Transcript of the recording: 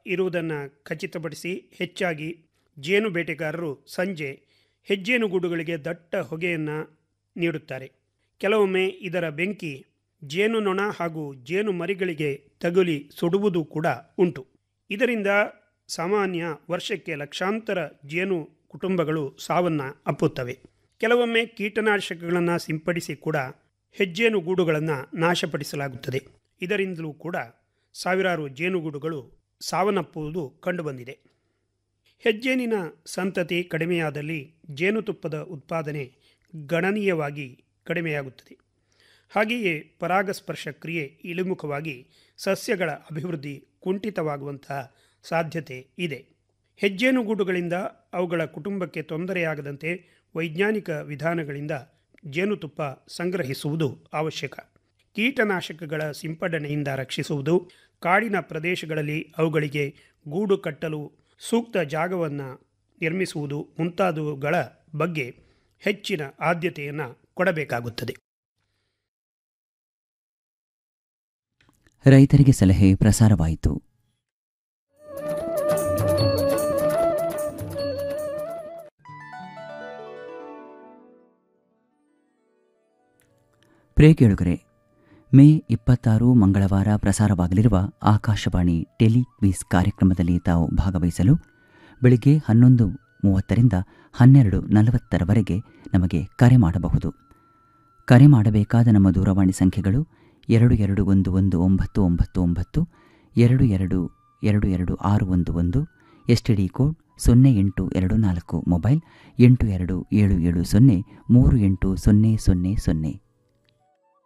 ಇರುವುದನ್ನು ಖಚಿತಪಡಿಸಿ ಹೆಚ್ಚಾಗಿ ಜೇನು ಬೇಟೆಗಾರರು ಸಂಜೆ ಹೆಜ್ಜೇನುಗೂಡುಗಳಿಗೆ ದಟ್ಟ ಹೊಗೆಯನ್ನು ನೀಡುತ್ತಾರೆ ಕೆಲವೊಮ್ಮೆ ಇದರ ಬೆಂಕಿ ಜೇನು ನೊಣ ಹಾಗೂ ಜೇನು ಮರಿಗಳಿಗೆ ತಗುಲಿ ಸುಡುವುದು ಕೂಡ ಉಂಟು ಇದರಿಂದ ಸಾಮಾನ್ಯ ವರ್ಷಕ್ಕೆ ಲಕ್ಷಾಂತರ ಜೇನು ಕುಟುಂಬಗಳು ಸಾವನ್ನು ಅಪ್ಪುತ್ತವೆ ಕೆಲವೊಮ್ಮೆ ಕೀಟನಾಶಕಗಳನ್ನು ಸಿಂಪಡಿಸಿ ಕೂಡ ಹೆಜ್ಜೇನುಗೂಡುಗಳನ್ನು ನಾಶಪಡಿಸಲಾಗುತ್ತದೆ ಇದರಿಂದಲೂ ಕೂಡ ಸಾವಿರಾರು ಜೇನುಗೂಡುಗಳು ಸಾವನ್ನಪ್ಪುವುದು ಕಂಡುಬಂದಿದೆ ಹೆಜ್ಜೇನಿನ ಸಂತತಿ ಕಡಿಮೆಯಾದಲ್ಲಿ ಜೇನುತುಪ್ಪದ ಉತ್ಪಾದನೆ ಗಣನೀಯವಾಗಿ ಕಡಿಮೆಯಾಗುತ್ತದೆ ಹಾಗೆಯೇ ಪರಾಗಸ್ಪರ್ಶ ಕ್ರಿಯೆ ಇಳಿಮುಖವಾಗಿ ಸಸ್ಯಗಳ ಅಭಿವೃದ್ಧಿ ಕುಂಠಿತವಾಗುವಂತಹ ಸಾಧ್ಯತೆ ಇದೆ ಹೆಜ್ಜೇನುಗೂಡುಗಳಿಂದ ಅವುಗಳ ಕುಟುಂಬಕ್ಕೆ ತೊಂದರೆಯಾಗದಂತೆ ವೈಜ್ಞಾನಿಕ ವಿಧಾನಗಳಿಂದ ಜೇನುತುಪ್ಪ ಸಂಗ್ರಹಿಸುವುದು ಅವಶ್ಯಕ ಕೀಟನಾಶಕಗಳ ಸಿಂಪಡಣೆಯಿಂದ ರಕ್ಷಿಸುವುದು ಕಾಡಿನ ಪ್ರದೇಶಗಳಲ್ಲಿ ಅವುಗಳಿಗೆ ಗೂಡು ಕಟ್ಟಲು ಸೂಕ್ತ ಜಾಗವನ್ನು ನಿರ್ಮಿಸುವುದು ಮುಂತಾದವುಗಳ ಬಗ್ಗೆ ಹೆಚ್ಚಿನ ಆದ್ಯತೆಯನ್ನು ಕೊಡಬೇಕಾಗುತ್ತದೆ ರೈತರಿಗೆ ಸಲಹೆ ಪ್ರಸಾರವಾಯಿತು ಪ್ರಿಯ ಕೇಳುಗರೆ ಮೇ ಇಪ್ಪತ್ತಾರು ಮಂಗಳವಾರ ಪ್ರಸಾರವಾಗಲಿರುವ ಆಕಾಶವಾಣಿ ಟೆಲಿ ಕ್ವಿಸ್ ಕಾರ್ಯಕ್ರಮದಲ್ಲಿ ತಾವು ಭಾಗವಹಿಸಲು ಬೆಳಿಗ್ಗೆ ಹನ್ನೊಂದು ಮೂವತ್ತರಿಂದ ಹನ್ನೆರಡು ನಲವತ್ತರವರೆಗೆ ನಮಗೆ ಕರೆ ಮಾಡಬಹುದು ಕರೆ ಮಾಡಬೇಕಾದ ನಮ್ಮ ದೂರವಾಣಿ ಸಂಖ್ಯೆಗಳು ಎರಡು ಎರಡು ಒಂದು ಒಂದು ಒಂಬತ್ತು ಒಂಬತ್ತು ಒಂಬತ್ತು ಎರಡು ಎರಡು ಎರಡು ಎರಡು ಆರು ಒಂದು ಒಂದು ಎಸ್ ಟಿ ಡಿ ಕೋಡ್ ಸೊನ್ನೆ ಎಂಟು ಎರಡು ನಾಲ್ಕು ಮೊಬೈಲ್ ಎಂಟು ಎರಡು ಏಳು ಏಳು ಸೊನ್ನೆ ಮೂರು ಎಂಟು ಸೊನ್ನೆ ಸೊನ್ನೆ ಸೊನ್ನೆ